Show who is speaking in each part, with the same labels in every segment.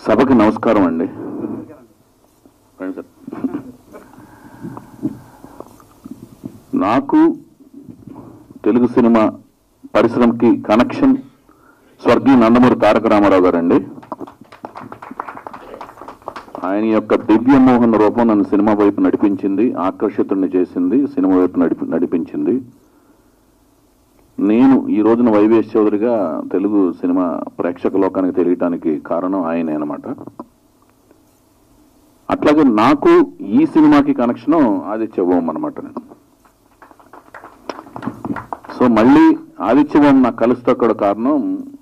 Speaker 1: సభకి నమస్కారం అండి రండి సార్. నాకు తెలుగు సినిమా పరిశ్రమకి కనెక్షన్ స్వర్గీయ నందమూరి తారక రామారావు గారండి ఆయన యొక్క దివ్య మోహన్ రూపం నన్ను సినిమా వైపు నడిపించింది ఆకర్షితుడిని చేసింది సినిమా వైపు నడిపి నడిపించింది నేను ఈ రోజున వైవేష్ చౌదరిగా తెలుగు సినిమా ప్రేక్షక లోకానికి తెలియటానికి కారణం ఆయనే అనమాట అట్లాగే నాకు ఈ సినిమాకి కనెక్షన్ ఆదిత్య ఓం అనమాట నేను సో మళ్ళీ ఆదిత్య ఓం నాకు కలుస్తా కూడా కారణం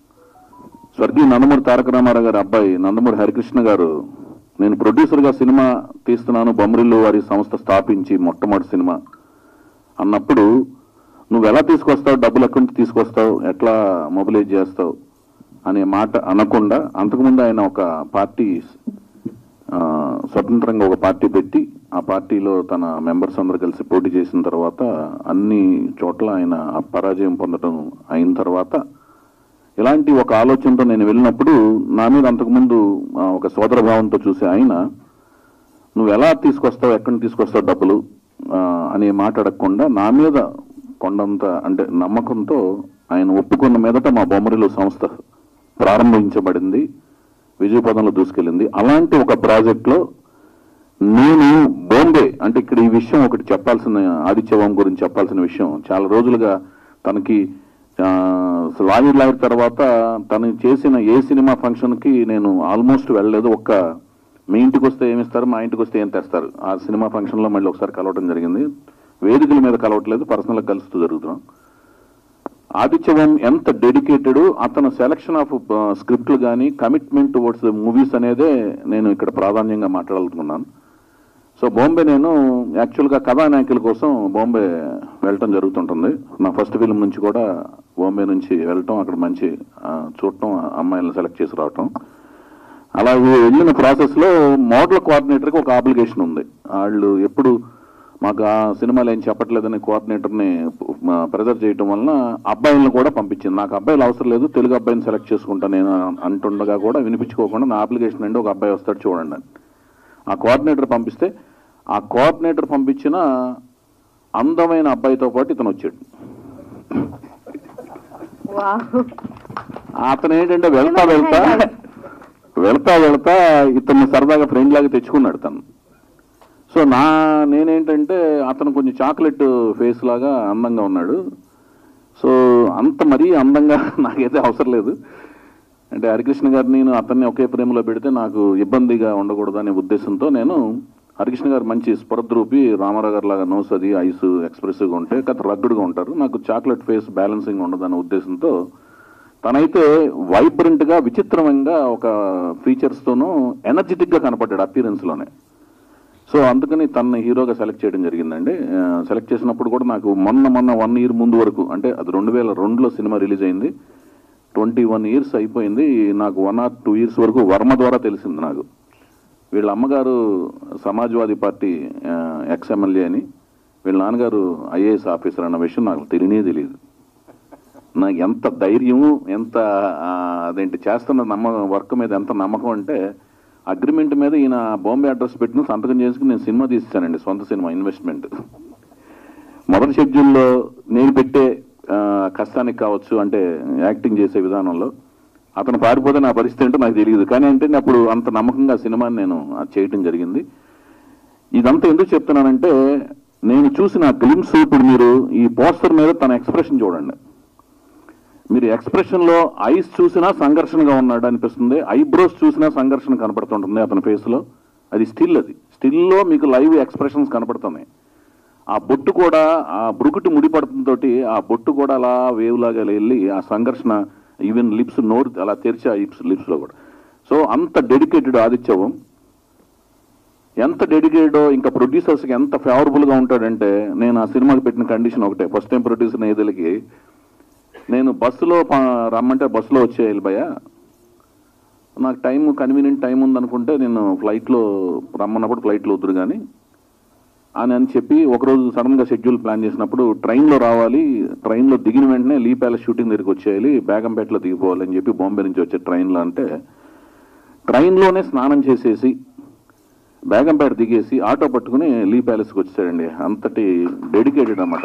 Speaker 1: స్వర్గీయ నందమూరి తారక రామారావు గారి అబ్బాయి నందమూరి హరికృష్ణ గారు నేను ప్రొడ్యూసర్గా సినిమా తీస్తున్నాను బొమ్మరిల్లు వారి సంస్థ స్థాపించి మొట్టమొదటి సినిమా అన్నప్పుడు నువ్వు ఎలా తీసుకొస్తావు డబ్బులు ఎక్కడి నుంచి తీసుకొస్తావు ఎట్లా మొబిలైజ్ చేస్తావు అనే మాట అనకుండా అంతకుముందు ఆయన ఒక పార్టీ ఆ, స్వతంత్రంగా ఒక పార్టీ పెట్టి ఆ పార్టీలో తన మెంబర్స్ అందరు కలిసి పోటీ చేసిన తర్వాత అన్ని చోట్ల ఆయన పరాజయం పొందడం అయిన తర్వాత ఇలాంటి ఒక ఆలోచనతో నేను వెళ్ళినప్పుడు నా మీద అంతకుముందు ఆ, ఒక సోదర భావంతో చూసే ఆయన నువ్వు ఎలా తీసుకొస్తావు ఎక్కడి నుంచి తీసుకొస్తావు డబ్బులు ఆ, అనే మాట అడగకుండా నా మీద కొండంత అంటే నమ్మకంతో ఆయన ఒప్పుకున్న మీదట మా బొమ్మరిలో సంస్థ ప్రారంభించబడింది విజయపదంలో దూసుకెళ్ళింది అలాంటి ఒక ప్రాజెక్ట్లో నేను బాంబే అంటే ఇక్కడ ఈ విషయం ఒకటి చెప్పాల్సిన ఆదిత్యవం గురించి చెప్పాల్సిన విషయం చాలా రోజులుగా తనకి ఆ, లాయర్ లాయర్ తర్వాత తను చేసిన ఏ సినిమా ఫంక్షన్కి నేను ఆల్మోస్ట్ వెళ్ళలేదు ఒక్క మీ ఇంటికి వస్తే ఏమిస్తారు మా ఇంటికి వస్తే ఏం తెస్తారు ఆ సినిమా ఫంక్షన్లో మళ్ళీ ఒకసారి కలవటం జరిగింది వేదికల మీద కలవట్లేదు పర్సనల్గా కలుస్తూ జరుగుతున్నాం ఆదిత్యవం ఎంత డెడికేటెడ్ అతను సెలక్షన్ ఆఫ్ స్క్రిప్ట్లు కానీ కమిట్మెంట్ టువర్డ్స్ మూవీస్ అనేదే నేను ఇక్కడ ప్రాధాన్యంగా మాట్లాడుతున్నాను సో బాంబే నేను యాక్చువల్గా కథానాయకుల కోసం బాంబే వెళ్ళటం జరుగుతుంటుంది నా ఫస్ట్ ఫిల్మ్ నుంచి కూడా బాంబే నుంచి వెళ్ళటం అక్కడ మంచి ఆ, చూడటం అమ్మాయిలను సెలెక్ట్ చేసి రావటం అలాగే వెళ్ళిన ప్రాసెస్లో మోడల్ కోఆర్డినేటర్కి ఒక ఆబ్లిగేషన్ ఉంది వాళ్ళు ఎప్పుడు మాకు ఆ సినిమాలు ఏం చెప్పట్లేదని కోఆర్డినేటర్ని ప్రెజర్ చేయటం వలన అబ్బాయిలను కూడా పంపించింది నాకు అబ్బాయిలు అవసరం లేదు తెలుగు అబ్బాయిని సెలెక్ట్ చేసుకుంటా నేను అంటుండగా కూడా వినిపించుకోకుండా నా అప్లికేషన్ అండి ఒక అబ్బాయి వస్తాడు చూడండి అని ఆ కోఆర్డినేటర్ పంపిస్తే ఆ కోఆర్డినేటర్ పంపించిన అందమైన అబ్బాయితో పాటు ఇతను వచ్చాడు
Speaker 2: వావ్
Speaker 1: అతను ఏంటంటే వెళ్తా వెళ్తా వెళ్తా వెళ్తా ఇతన్ని సరదాగా ఫ్రెండ్ లాగా తెచ్చుకున్నాడు తను సో నా నేనేంటంటే అతను కొంచెం చాక్లెట్ ఫేస్ లాగా అందంగా ఉన్నాడు సో అంత మరీ అందంగా నాకైతే అవసరం లేదు అంటే హరికృష్ణ గారిని నేను అతన్ని ఒకే ప్రేమలో పెడితే నాకు ఇబ్బందిగా ఉండకూడదు అనే ఉద్దేశంతో నేను హరికృష్ణ గారు మంచి స్పర్ద్రూపి రామారావు గారు లాగా నోస్ అది ఐస్ ఎక్స్ప్రెసివ్గా ఉంటే కథ రగ్గుడుగా ఉంటారు నాకు చాక్లెట్ ఫేస్ బ్యాలెన్సింగ్ ఉండదనే ఉద్దేశంతో తనైతే వైబ్రెంట్ గా విచిత్రంగా ఒక ఫీచర్స్ తోనూ ఎనర్జెటిక్ గా కనపడ్డాడు అపీరెన్స్ లోనే సో అందుకని తనని హీరోగా సెలెక్ట్ చేయడం జరిగిందండి సెలెక్ట్ చేసినప్పుడు కూడా నాకు మొన్న మొన్న వన్ ఇయర్ ముందు వరకు అంటే అది రెండు వేల రెండులో సినిమా రిలీజ్ అయింది ట్వంటీ వన్ ఇయర్స్ అయిపోయింది నాకు వన్ ఆర్ టూ ఇయర్స్ వరకు వర్మ ద్వారా తెలిసింది నాకు వీళ్ళ అమ్మగారు సమాజ్వాదీ పార్టీ ఎక్స్ ఎమ్మెల్యే అని వీళ్ళ నాన్నగారు ఐఏఎస్ ఆఫీసర్ అన్న విషయం నాకు తెలియనే తెలియదు నాకు ఎంత ధైర్యము ఎంత ఆ, అదేంటి చేస్తున్న నమ్మ వర్క్ మీద ఎంత నమ్మకం అంటే అగ్రిమెంట్ మీద ఈయన బాంబే అడ్రస్ పెట్టిన సంతకం చేసుకుని నేను సినిమా తీస్తానండి సొంత సినిమా ఇన్వెస్ట్మెంట్ మొదటి షెడ్యూల్లో నేను పెట్టే ఆ, కష్టానికి కావచ్చు అంటే యాక్టింగ్ చేసే విధానంలో అతను పారిపోతే నా పరిస్థితి ఏంటో నాకు తెలియదు కానీ అంటే అప్పుడు అంత నమ్మకంగా ఆ సినిమాని నేను అది చేయటం జరిగింది ఇదంతా ఎందుకు చెప్తున్నానంటే నేను చూసిన గ్లిమ్స్ ఇప్పుడు మీరు ఈ పోస్టర్ మీద తన ఎక్స్ప్రెషన్ చూడండి మీరు ఎక్స్ప్రెషన్ లో ఐస్ చూసినా సంఘర్షణగా ఉన్నాడు అనిపిస్తుంది ఐబ్రోస్ చూసినా సంఘర్షణ కనపడుతుంటుంది అతని ఫేస్ లో అది స్టిల్ అది స్టిల్ లో మీకు లైవ్ ఎక్స్ప్రెషన్స్ కనపడుతున్నాయి ఆ బొట్టు కూడా ఆ బ్రుకుటి ముడిపడుతుంతోటి ఆ బొట్టు కూడా అలా వేవ్ లాగా వెళ్ళి ఆ సంఘర్షణ ఈవెన్ లిప్స్ నోరు అలా తెరిచి ఆ లిప్స్ లిప్స్ లో కూడా సో అంత డెడికేటెడ్ ఆదిత్యవం ఎంత డెడికేటెడ్ ఇంకా ప్రొడ్యూసర్స్ కి ఎంత ఫేవరబుల్ గా ఉంటాడంటే నేను ఆ సినిమాకి పెట్టిన కండిషన్ ఒకటే ఫస్ట్ టైం ప్రొడ్యూసర్ ఏదలకి నేను బస్సులో ప- రమ్మంటే బస్సులో వచ్చేయాలి భయ నాకు టైం కన్వీనియంట్ టైం ఉందనుకుంటే నేను ఫ్లైట్లో రమ్మన్నప్పుడు ఫ్లైట్లో వద్దురు కానీ అని అని చెప్పి ఒకరోజు సడన్ గా షెడ్యూల్ ప్లాన్ చేసినప్పుడు ట్రైన్లో రావాలి ట్రైన్లో దిగిన వెంటనే లీ ప్యాలెస్ షూటింగ్ దగ్గరికి వచ్చేయాలి బేగంపేటలో దిగిపోవాలి అని చెప్పి బాంబే నుంచి వచ్చే ట్రైన్లో అంటే ట్రైన్లోనే స్నానం చేసేసి బేగంపేట దిగేసి ఆటో పట్టుకుని లీ ప్యాలెస్కి వచ్చాడండి అంతటి డెడికేటెడ్ అన్నమాట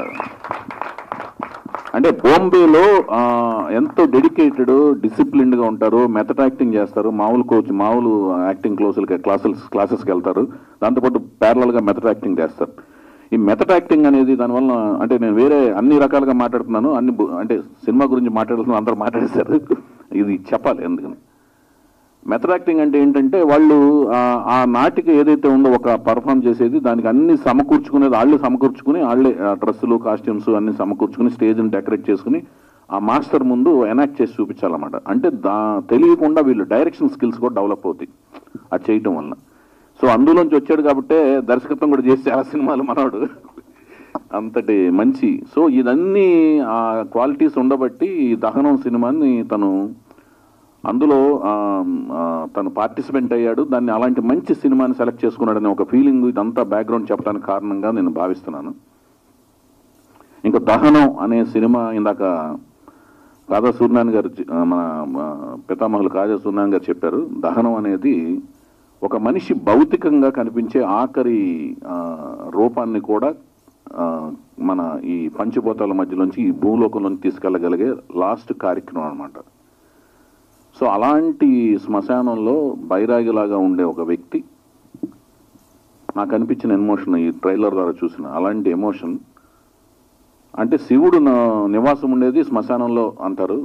Speaker 1: అంటే బాంబేలో ఆ, ఎంతో డెడికేటెడ్ డిసిప్లిన్డ్గా ఉంటారు మెథడ్ యాక్టింగ్ చేస్తారు మామూలు కోచ్ మామూలు యాక్టింగ్ క్లాసులకి క్లాసెస్ క్లాసెస్కి వెళ్తారు దాంతోపాటు ప్యారలల్గా మెథడ్ యాక్టింగ్ చేస్తారు ఈ మెథడ్ యాక్టింగ్ అనేది దానివల్ల అంటే నేను వేరే అన్ని రకాలుగా మాట్లాడుతున్నాను అన్ని బు- అంటే సినిమా గురించి మాట్లాడుతున్నా అందరూ మాట్లాడేశారు ఇది చెప్పాలి ఎందుకని మెథడ్ యాక్టింగ్ అంటే ఏంటంటే వాళ్ళు ఆ- ఆ నాటిక ఏదైతే ఉందో ఒక పర్ఫామ్ చేసేది దానికి అన్ని సమకూర్చుకునేది వాళ్ళే సమకూర్చుకుని వాళ్ళే డ్రెస్సులు కాస్ట్యూమ్స్ అన్ని సమకూర్చుకుని స్టేజ్ని డెకరేట్ చేసుకుని ఆ మాస్టర్ ముందు ఎనాక్ట్ చేసి చూపించాలన్నమాట అంటే దా తెలియకుండా వీళ్ళు డైరెక్షన్ స్కిల్స్ కూడా డెవలప్ అవుతాయి అది చేయటం వలన సో అందులోంచి వచ్చాడు కాబట్టే దర్శకత్వం కూడా చేసి చాలా సినిమాలు మనవాడు అంతటి మంచి సో ఇదన్నీ ఆ క్వాలిటీస్ ఉండబట్టి ఈ దహనం సినిమాని తను అందులో ఆ, ఆ, తను పార్టిసిపెంట్ అయ్యాడు దాన్ని అలాంటి మంచి సినిమాని సెలెక్ట్ చేసుకున్నాడనే ఒక ఫీలింగ్ ఇదంతా బ్యాక్గ్రౌండ్ చెప్పడానికి కారణంగా నేను భావిస్తున్నాను ఇంకా దహనం అనే సినిమా ఇందాక కాజా సూర్యనారాయణ గారు చె- ఆ, మన ఆ, పితామహులు కాజా సూర్యనారాయణ గారు చెప్పారు దహనం అనేది ఒక మనిషి భౌతికంగా కనిపించే ఆఖరి ఆ, రూపాన్ని కూడా ఆ, మన ఈ పంచభూతాల మధ్యలోంచి ఈ భూలోకంలోంచి తీసుకెళ్ళగలిగే లాస్ట్ కార్యక్రమం అన్నమాట సో అలాంటి శ్మశానంలో బైరాగిలాగా ఉండే ఒక వ్యక్తి నాకు అనిపించిన ఎమోషన్ ఈ ట్రైలర్ ద్వారా చూసిన అలాంటి ఎమోషన్ అంటే శివుడు నా- నివాసం ఉండేది శ్మశానంలో అంటారు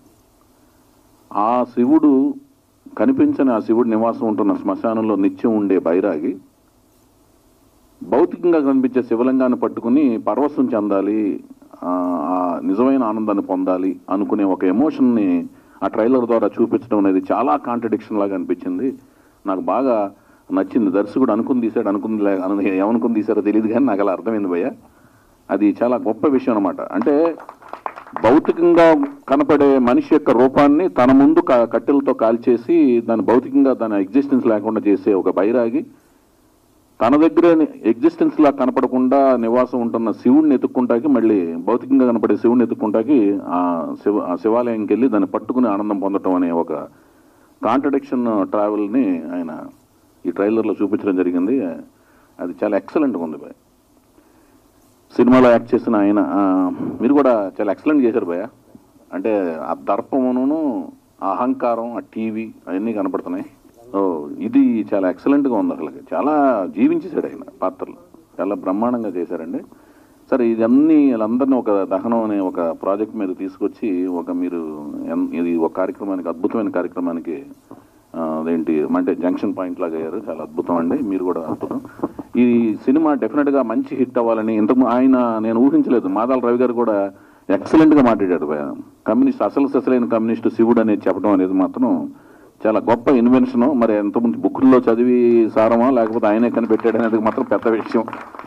Speaker 1: ఆ శివుడు కనిపించని ఆ శివుడు నివాసం ఉంటున్న శ్మశానంలో నిత్యం ఉండే బైరాగి భౌతికంగా కనిపించే శివలింగాన్ని పట్టుకుని పరవశం చెందాలి ఆ ఆ నిజమైన ఆనందాన్ని పొందాలి అనుకునే ఒక ఎమోషన్ని ఆ ట్రైలర్ ద్వారా చూపించడం అనేది చాలా కాంట్రడిక్షన్ లాగా అనిపించింది నాకు బాగా నచ్చింది దర్శకుడు అనుకుని తీశాడు అనుకుంది లే- అను- ఏమనుకుని తీశారో తెలియదు కానీ నాకు అలా అర్థమైంది భయ్య అది చాలా గొప్ప విషయం అనమాట అంటే భౌతికంగా కనపడే మనిషి యొక్క రూపాన్ని తన ముందు క- కట్టెలతో కాల్చేసి దాని భౌతికంగా దాని ఎగ్జిస్టెన్స్ లేకుండా చేసే ఒక బైరాగి తన దగ్గర ఎగ్జిస్టెన్స్ లా కనపడకుండా నివాసం ఉంటున్న శివుడిని ఎత్తుక్కుంటాకి మళ్ళీ భౌతికంగా కనపడే శివుడిని ఎత్తుక్కుంటాకి ఆ శివ ఆ శివాలయంకి వెళ్ళి దాన్ని పట్టుకుని ఆనందం పొందటం అనే ఒక కాంట్రడిక్షన్ ట్రావెల్ని ఆయన ఈ ట్రైలర్లో చూపించడం జరిగింది అది చాలా ఎక్సలెంట్గా ఉంది బాయ్ సినిమాలో యాక్ట్ చేసిన ఆయన ఆ, మీరు కూడా చాలా ఎక్సలెంట్ చేశారు భయ్య అంటే ఆ దర్పమును ఆ అహంకారం ఆ టీవీ అవన్నీ కనపడుతున్నాయి ఓ ఇది చాలా ఎక్సలెంట్గా ఉంది అసలు చాలా జీవించేశాడు ఆయన పాత్రలు చాలా బ్రహ్మాండంగా చేశారండి సరే ఇదన్నీ వీళ్ళందరినీ ఒక దహనం అనే ఒక ప్రాజెక్ట్ మీద తీసుకొచ్చి ఒక మీరు ఎన్- ఇది ఒక కార్యక్రమానికి అద్భుతమైన కార్యక్రమానికి ఆ, అదేంటి అంటే జంక్షన్ పాయింట్ లాగా అయ్యారు చాలా అద్భుతం అండి మీరు కూడా అద్భుతం ఈ సినిమా డెఫినెట్ గా మంచి హిట్ అవ్వాలని ఇంతకు ఆయన నేను ఊహించలేదు మాదాల రవి గారు కూడా ఎక్సలెంట్ గా మాట్లాడాడు కమ్యూనిస్ట్ అసలు అసలైన కమ్యూనిస్ట్ శివుడు అనేది చెప్పడం అనేది మాత్రం చాలా గొప్ప ఇన్వెన్షన్ మరి ఎంతమంది బుక్కుల్లో చదివి సారమా లేకపోతే ఆయనే కనిపెట్టాడు అనేది మాత్రం పెద్ద విషయం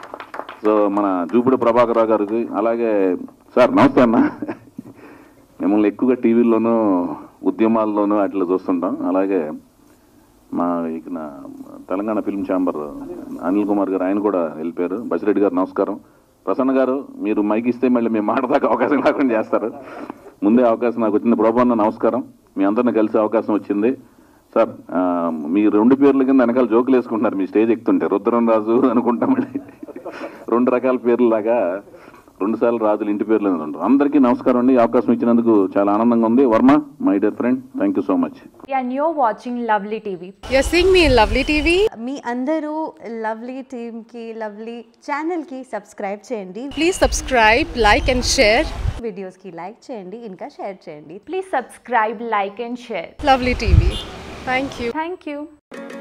Speaker 1: సో మన జూపుడు ప్రభాకర్ రావు గారికి అలాగే సార్ నమస్తే అన్న మిమ్మల్ని ఎక్కువగా టీవీల్లోనూ ఉద్యమాల్లోనూ అట్లా చూస్తుంటాం అలాగే మా ఇక్కడ తెలంగాణ ఫిల్మ్ ఛాంబర్ అనిల్ కుమార్ గారు ఆయన కూడా వెళ్ళిపోయారు బసిరెడ్డి గారు నమస్కారం ప్రసన్న గారు మీరు మైక్ ఇస్తే మళ్ళీ మేము మాట్లాడదాకా అవకాశం లేకుండా చేస్తారు ముందే అవకాశం నాకు వచ్చింది ప్రభాన్న నమస్కారం మీ అందరిని కలిసే అవకాశం వచ్చింది సార్ ఆ, మీ రెండు పేర్ల కింద వెనకాల జోకులు వేసుకుంటున్నారు మీ స్టేజ్ ఎక్కుతుంటే రుద్రం రాజు అనుకుంటామండి రెండు రకాల పేర్లు లాగా రెండు సార్లు రాజులు ఇంటి పేర్లు అనేది ఉంటారు అందరికీ నమస్కారం అండి ఈ అవకాశం ఇచ్చినందుకు చాలా ఆనందంగా ఉంది Varma my dear friend thank you so much
Speaker 2: and you're watching Lovely TV.
Speaker 3: You're seeing me in Lovely TV.
Speaker 4: మీ అందరూ లవ్లీ టీమ్కి లవ్లీ ఛానల్కి సబ్స్క్రైబ్ చేయండి
Speaker 3: Please subscribe, like, and share
Speaker 4: వీడియోస్కి లైక్ చేయండి ఇంకా షేర్ చేయండి
Speaker 2: Please subscribe, like, and share.
Speaker 3: Lovely TV. Thank you.
Speaker 2: Thank you.